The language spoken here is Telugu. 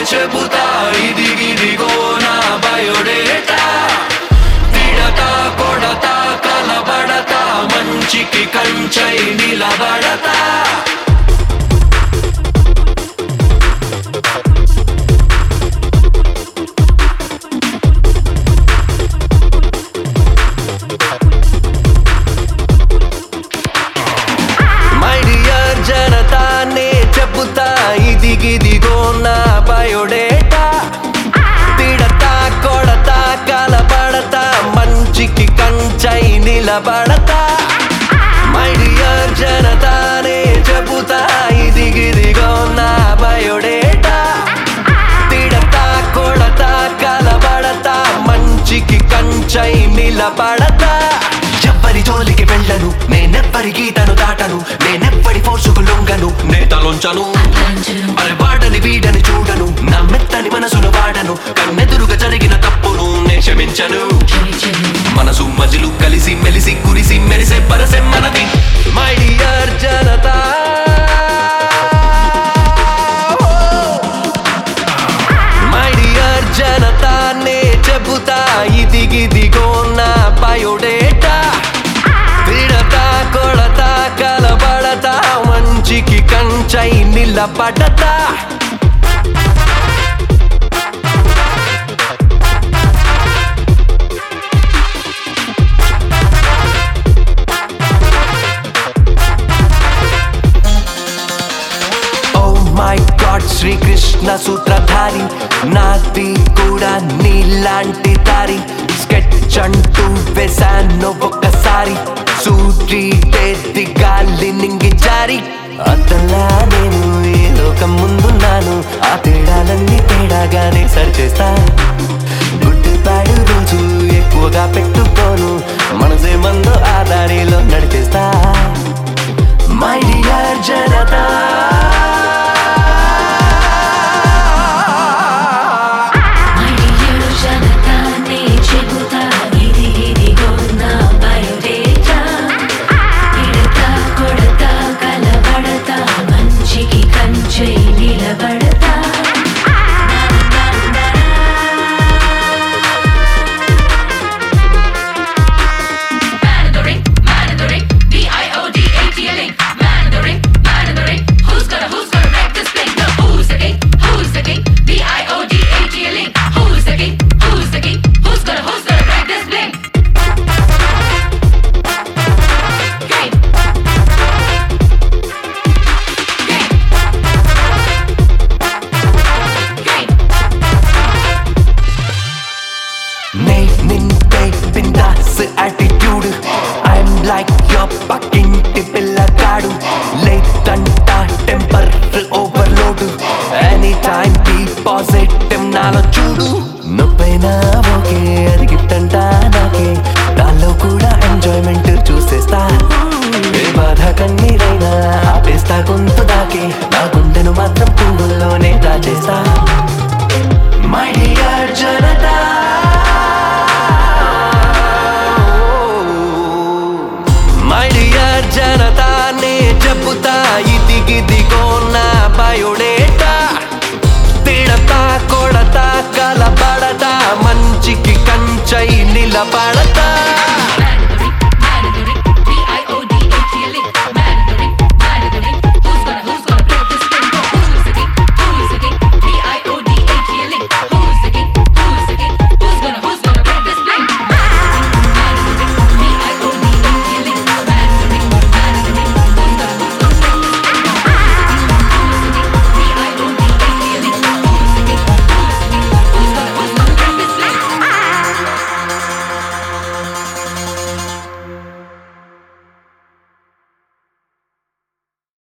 చెబుతా ఇది ఇదిగో నా బయోడేటా తిడతా కొడతా కలబడతా మంచికి కంచై నిలబడతా మై డియర్ జనతానే చెబుతా ఇది ఇదిగో నా బయోడేటా తిడతా కొడతా కలబడతా మంచికి కంచై నిలబడతా మై డియర్ జనతానే చెబుతా ఇది ఇదిగో నా బయోడేటా తిడతా కొడతా కలబడతా మంచికి కంచై నిలబడతా ఎవ్వరి జోలికి వెళ్ళను నేనెవ్వరి గీతను దాటను నేనెవ్వడి ఫోర్సుకు లొంగను నేతలొంచను అరే వాడని వీడని చూడను నా మెత్తని మనసును వాడను కన్నెదురుగా జరిగిన తప్పును నే క్షమించను మనసు మజిలు కలిసి మెలిసి కురిసి మెరిసే పరసె మనది మై డియర్ జనతా మై డియర్ జనతానే చెబుతా ఇది ఇదిగో నా బయోడేటా తిడతా కొడతా కలబడతా మంచికి కంచై నిలబడతా ఓ మై గాడ్ శ్రీకృష్ణ సూత్రధారి నాది కూడా నీలాంటి దారి స్కెచ్ అంటూ వేశాను ఒక్కసారి సూర్యుడేది గాలి నింగి జారి అతలా నేను ఈ లోకం ముందున్నాను ఆ తేడాలన్నీ తేడాగానే సరిచేస్తా గుడ్డిపాడు రోజు ఎక్కువగా పెట్టుకోను మనసే మందో ఆ దారిలో నడిచేస్తా మై డియర్ జనతా మడియలు జనతానే చెబుతా ఇది ఇదిగో నా బయోడేటా తిడతా కొడతా కలబడతా మంచికి కంచై నిలబడతా Man in the ring, man in the ring, B-I-O-D-A-T-L-A. Man in the ring, man in the ring. Who's gonna, who's gonna wreck this thing? The who's the king? Who's the king? B-I-O-D-A-T-L-A. Who's the king? Who's the king? Who's gonna, who's gonna wreck this thing? Game. Game. Game. నే నింటే బిందాస్ యాటిట్యూడ్ ఐఎమ్ లైక్ యువర్ పక్కింటి పిల్లగాడు లేదంట temper overload any time be positive నాలో చూడు నువ్వైనా ఓకే అది గిఫ్ట్ అంట నాకే దానిలో కూడా ఎంజాయ్మెంట్ చూసేస్తా ఏ బాధ కన్నీరైనా ఆపేస్తా గొంతు దాకే నా గుండెను మాత్రం పువ్వుల్లోనే దాచేస్తా మై డియర్ జనతా మై డియర్ జనతానే చెబుతా ఇది ఇదిగో నా బయోడేటా తిడతా కొడతా కలబడతా మంచికి కంచై నిలబడ